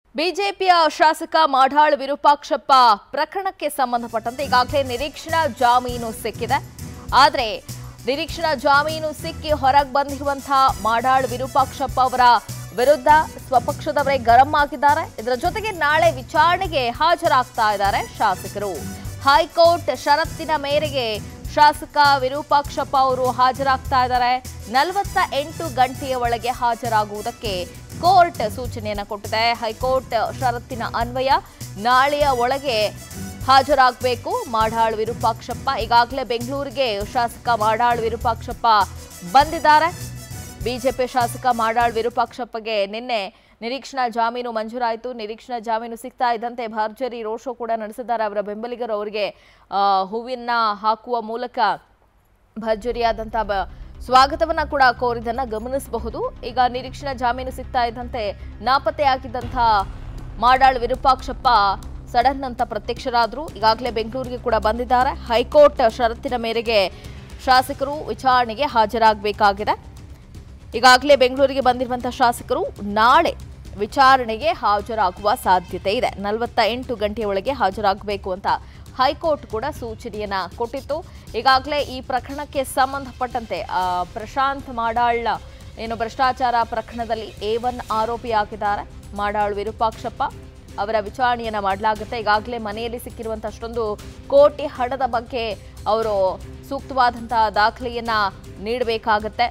ಬಿಜೆಪಿಯ ಶಾಸಕ ಮಾಡಾಳ್ ವಿರೂಪಾಕ್ಷಪ್ಪ ಪ್ರಕರಣಕ್ಕೆ ಸಂಬಂಧಪಟ್ಟಂತೆ ಈಗಾಗಲೇ ನಿರೀಕ್ಷಣಾ ಜಾಮೀನು ಸಿಕ್ಕಿದೆ ಆದರೆ ನಿರೀಕ್ಷಣಾ ಜಾಮೀನು ಸಿಕ್ಕಿ ಹೊರಗೆ ಬಂದಿರುವಂತಹ ಮಾಡಾಳ್ ವಿರೂಪಾಕ್ಷಪ್ಪ ಅವರ ವಿರುದ್ಧ ಸ್ವಪಕ್ಷದವರೇ ಗರಂ ಆಗಿದ್ದಾರೆ ಇದರ ಜೊತೆಗೆ ನಾಳೆ ವಿಚಾರಣೆಗೆ ಹಾಜರಾಗ್ತಾ ಇದ್ದಾರೆ ಶಾಸಕರು ಹೈಕೋರ್ಟ್ ಷರತ್ತಿನ ಮೇರೆಗೆ ಶಾಸಕ ವಿರೂಪಾಕ್ಷಪ್ಪ ಅವರು ಹಾಜರಾಗ್ತಾ ಇದ್ದಾರೆ ನಲವತ್ತ ಎಂಟು ಗಂಟೆಯ ಒಳಗೆ ಹಾಜರಾಗುವುದಕ್ಕೆ ಕೋರ್ಟ್ ಸೂಚನೆಯನ್ನು ಕೊಟ್ಟಿದೆ ಹೈಕೋರ್ಟ್ ಷರತ್ತಿನ ಅನ್ವಯ ನಾಳೆಯ ಒಳಗೆ ಹಾಜರಾಗಬೇಕು ಮಾಡಾಳ್ ವಿರೂಪಾಕ್ಷಪ್ಪ ಈಗಾಗಲೇ ಬೆಂಗಳೂರಿಗೆ ಶಾಸಕ ಮಾಡಾಳ್ ವಿರೂಪಾಕ್ಷಪ್ಪ ಬಂದಿದ್ದಾರೆ ಬಿಜೆಪಿ ಶಾಸಕ ಮಾಡಾಳ್ ವಿರೂಪಾಕ್ಷಪ್ಪಗೆ ನಿನ್ನೆ ನಿರೀಕ್ಷಣಾ ಜಾಮೀನು ಮಂಜೂರಾಯಿತು ನಿರೀಕ್ಷಣಾ ಜಾಮೀನು ಸಿಗ್ತಾ ಇದ್ದಂತೆ ಭರ್ಜರಿ ರೋಡ್ ಶೋ ಕೂಡ ನಡೆಸಿದ್ದಾರೆ ಅವರ ಬೆಂಬಲಿಗರು ಅವರಿಗೆ ಆ, ಹೂವಿನ ಹಾಕುವ ಮೂಲಕ ಭರ್ಜರಿಯಾದಂಥ ಬ ಸ್ವಾಗತವನ್ನ ಕೂಡ ಕೋರಿದ್ದನ್ನ ಗಮನಿಸಬಹುದು ಈಗ ನಿರೀಕ್ಷಣಾ ಜಾಮೀನು ಸಿಗ್ತಾ ಇದ್ದಂತೆ ನಾಪತ್ತೆಯಾಗಿದ್ದಂಥ ಮಾಡಾಳ್ ವಿರೂಪಾಕ್ಷಪ್ಪ ಸಡನ್ ಅಂತ ಪ್ರತ್ಯಕ್ಷರಾದ್ರು ಈಗಾಗಲೇ ಬೆಂಗಳೂರಿಗೆ ಕೂಡ ಬಂದಿದ್ದಾರೆ ಹೈಕೋರ್ಟ್ ಷರತ್ತಿನ ಮೇರೆಗೆ ಶಾಸಕರು ವಿಚಾರಣೆಗೆ ಹಾಜರಾಗಬೇಕಾಗಿದೆ ಈಗಾಗಲೇ ಬೆಂಗಳೂರಿಗೆ ಬಂದಿರುವಂತಹ ಶಾಸಕರು ನಾಳೆ ವಿಚಾರಣೆಗೆ ಹಾಜರಾಗುವ ಸಾಧ್ಯತೆ ಇದೆ ನಲವತ್ತ ಎಂಟು ಗಂಟೆಯ ಒಳಗೆ ಹಾಜರಾಗಬೇಕು ಅಂತ ಹೈಕೋರ್ಟ್ ಕೂಡ ಸೂಚನೆಯನ್ನ ಕೊಟ್ಟಿತ್ತು ಈಗಾಗಲೇ ಈ ಪ್ರಕರಣಕ್ಕೆ ಸಂಬಂಧಪಟ್ಟಂತೆ ಆ, ಪ್ರಶಾಂತ್ ಮಾಡಾಳ್ ಏನು ಭ್ರಷ್ಟಾಚಾರ ಪ್ರಕರಣದಲ್ಲಿ ಎ ಒನ್ ಆರೋಪಿಯಾಗಿದ್ದಾರೆ ಮಾಡಾಳ್ ವಿರೂಪಾಕ್ಷಪ್ಪ ಅವರ ವಿಚಾರಣೆಯನ್ನ ಮಾಡಲಾಗುತ್ತೆ ಈಗಾಗಲೇ ಮನೆಯಲ್ಲಿ ಸಿಕ್ಕಿರುವಂಥ ಅಷ್ಟೊಂದು ಕೋಟಿ ಹಣದ ಬಗ್ಗೆ ಅವರು ಸೂಕ್ತವಾದಂತಹ ದಾಖಲೆಯನ್ನ ನೀಡಬೇಕಾಗತ್ತೆ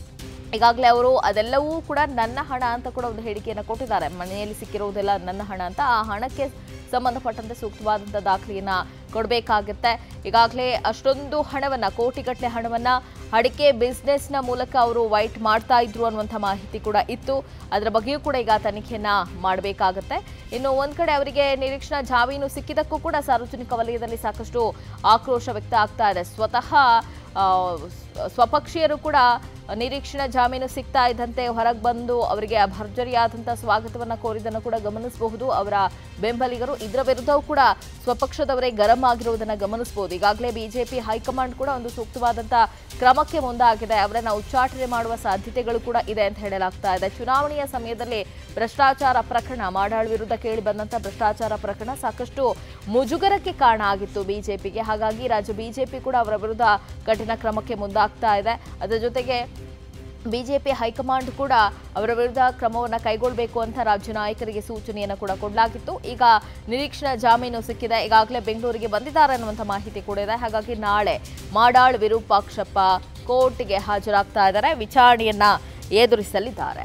ಈಗಾಗಲೇ ಅವರು ಅದೆಲ್ಲವೂ ಕೂಡ ನನ್ನ ಹಣ ಅಂತ ಕೂಡ ಒಂದು ಹೇಳಿಕೆಯನ್ನು ಕೊಟ್ಟಿದ್ದಾರೆ ಮನೆಯಲ್ಲಿ ಸಿಕ್ಕಿರುವುದೆಲ್ಲ ನನ್ನ ಹಣ ಅಂತ ಆ ಹಣಕ್ಕೆ ಸಂಬಂಧಪಟ್ಟಂತೆ ಸೂಕ್ತವಾದಂಥ ದಾಖಲೆಯನ್ನ ಕೊಡಬೇಕಾಗುತ್ತೆ ಈಗಾಗಲೇ ಅಷ್ಟೊಂದು ಹಣವನ್ನ ಕೋಟಿಗಟ್ಟಲೆ ಹಣವನ್ನ ಅಡಿಕೆ ಬಿಸ್ನೆಸ್ನ ಮೂಲಕ ಅವರು ವೈಟ್ ಮಾಡ್ತಾ ಇದ್ರು ಅನ್ನುವಂಥ ಮಾಹಿತಿ ಕೂಡ ಇತ್ತು ಅದರ ಬಗ್ಗೆಯೂ ಕೂಡ ಈಗ ತನಿಖೆಯನ್ನ ಮಾಡಬೇಕಾಗತ್ತೆ ಇನ್ನು ಒಂದ್ ಕಡೆ ಅವರಿಗೆ ನಿರೀಕ್ಷಣಾ ಜಾಮೀನು ಸಿಕ್ಕಿದ್ದಕ್ಕೂ ಕೂಡ ಸಾರ್ವಜನಿಕ ವಲಯದಲ್ಲಿ ಸಾಕಷ್ಟು ಆಕ್ರೋಶ ವ್ಯಕ್ತ ಆಗ್ತಾ ಇದೆ ಸ್ವತಃ ಆ, ಸ್ವ- ಸ್ವಪಕ್ಷೀಯರು ಕೂಡ ನಿರೀಕ್ಷಣಾ ಜಾಮೀನು ಸಿಗ್ತಾ ಇದ್ದಂತೆ ಹೊರಗೆ ಬಂದು ಅವರಿಗೆ ಭರ್ಜರಿಯಾದಂಥ ಸ್ವಾಗತವನ್ನ ಕೋರಿದ್ದನ್ನು ಕೂಡ ಗಮನಿಸಬಹುದು ಅವರ ಬೆಂಬಲಿಗರು ಇದರ ವಿರುದ್ಧವೂ ಕೂಡ ಸ್ವಪಕ್ಷದವರೇ ಗರಂ ಆಗಿರುವುದನ್ನು ಗಮನಿಸಬಹುದು ಈಗಾಗಲೇ ಬಿಜೆಪಿ ಹೈಕಮಾಂಡ್ ಕೂಡ ಒಂದು ಸೂಕ್ತವಾದಂಥ ಕ್ರಮಕ್ಕೆ ಮುಂದಾಗಿದೆ ಅವರನ್ನ ಉಚ್ಚಾಟನೆ ಮಾಡುವ ಸಾಧ್ಯತೆಗಳು ಕೂಡ ಇದೆ ಅಂತ ಹೇಳಲಾಗ್ತಾ ಇದೆ ಚುನಾವಣೆಯ ಸಮಯದಲ್ಲಿ ಭ್ರಷ್ಟಾಚಾರ ಪ್ರಕರಣ ಮಾಡಾಳ್ ವಿರುದ್ಧ ಕೇಳಿ ಬಂದಂಥ ಭ್ರಷ್ಟಾಚಾರ ಪ್ರಕರಣ ಸಾಕಷ್ಟು ಮುಜುಗರಕ್ಕೆ ಕಾರಣ ಆಗಿತ್ತು ಬಿಜೆಪಿಗೆ ಹಾಗಾಗಿ ರಾಜ್ಯ ಬಿಜೆಪಿ ಕೂಡ ಅವರ ವಿರುದ್ಧ ಕಠಿಣ ಕ್ರಮಕ್ಕೆ ಮುಂದಾಗ್ತಾ ಇದೆ ಅದರ ಜೊತೆಗೆ ಬಿಜೆಪಿ ಹೈಕಮಾಂಡ್ ಕೂಡ ಅವರ ವಿರುದ್ಧ ಕ್ರಮವನ್ನು ಕೈಗೊಳ್ಳಬೇಕು ಅಂತ ರಾಜ್ಯ ನಾಯಕರಿಗೆ ಸೂಚನೆಯನ್ನು ಕೂಡ ಕೊಡಲಾಗಿತ್ತು ಈಗ ನಿರೀಕ್ಷಣಾ ಜಾಮೀನು ಸಿಕ್ಕಿದೆ ಈಗಾಗಲೇ ಬೆಂಗಳೂರಿಗೆ ಬಂದಿದ್ದಾರೆ ಅನ್ನುವಂಥ ಮಾಹಿತಿ ಕೂಡ ಇದೆ ಹಾಗಾಗಿ ನಾಳೆ ಮಾಡಾಳ್ ವಿರೂಪಾಕ್ಷಪ್ಪ ಕೋರ್ಟ್ಗೆ ಹಾಜರಾಗ್ತಾ ಇದ್ದಾರೆ ವಿಚಾರಣೆಯನ್ನ ಎದುರಿಸಲಿದ್ದಾರೆ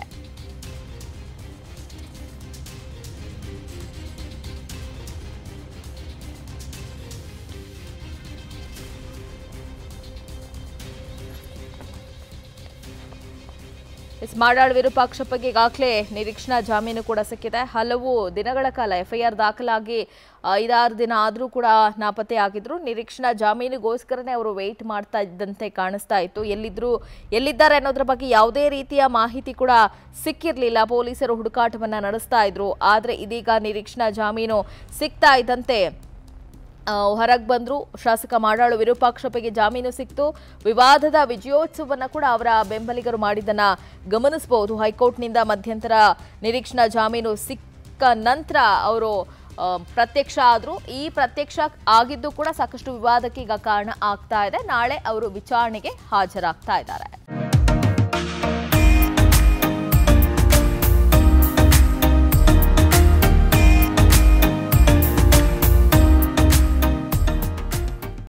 ಎಸ್ ಮಾಡಾಳ್ ವಿರೂಪಾಕ್ಷಪ್ಪಗೆ ಈಗಾಗಲೇ ನಿರೀಕ್ಷಣಾ ಜಾಮೀನು ಕೂಡ ಸಿಕ್ಕಿದೆ ಹಲವು ದಿನಗಳ ಕಾಲ ಎಫ್ಐಆರ್ ದಾಖಲಾಗಿ ಐದಾರು ದಿನ ಆದರೂ ಕೂಡ ನಾಪತ್ತೆಯಾಗಿದ್ರು ನಿರೀಕ್ಷಣಾ ಜಾಮೀನಿಗೋಸ್ಕರನೇ ಅವರು ವೆಯ್ಟ್ ಮಾಡ್ತಾ ಇದ್ದಂತೆ ಕಾಣಿಸ್ತಾ ಇತ್ತು ಎಲ್ಲಿದ್ರು ಎಲ್ಲಿದ್ದಾರೆ ಅನ್ನೋದ್ರ ಬಗ್ಗೆ ಯಾವುದೇ ರೀತಿಯ ಮಾಹಿತಿ ಕೂಡ ಸಿಕ್ಕಿರಲಿಲ್ಲ ಪೊಲೀಸರು ಹುಡುಕಾಟವನ್ನ ನಡೆಸ್ತಾ ಇದ್ರು ಆದರೆ ಇದೀಗ ನಿರೀಕ್ಷಣಾ ಜಾಮೀನು ಸಿಗ್ತಾ ಇದ್ದಂತೆ ಹೊರಗೆ ಬಂದರು ಶಾಸಕ ಮಾಡಾಳು ವಿರೂಪಾಕ್ಷಪ್ಪಗೆ ಜಾಮೀನು ಸಿಕ್ತು ವಿವಾದದ ವಿಜಯೋತ್ಸವವನ್ನು ಕೂಡ ಅವರ ಬೆಂಬಲಿಗರು ಮಾಡಿದ್ದನ್ನ ಗಮನಿಸಬಹುದು ಹೈಕೋರ್ಟ್ನಿಂದ ಮಧ್ಯಂತರ ನಿರೀಕ್ಷಣಾ ಜಾಮೀನು ಸಿಕ್ಕ ನಂತರ ಅವರು ಆ, ಪ್ರತ್ಯಕ್ಷ ಆದರು ಈ ಪ್ರತ್ಯಕ್ಷ ಆಗಿದ್ದು ಕೂಡ ಸಾಕಷ್ಟು ವಿವಾದಕ್ಕೆ ಈಗ ಕಾರಣ ಆಗ್ತಾ ಇದೆ ನಾಳೆ ಅವರು ವಿಚಾರಣೆಗೆ ಹಾಜರಾಗ್ತಾ ಇದ್ದಾರೆ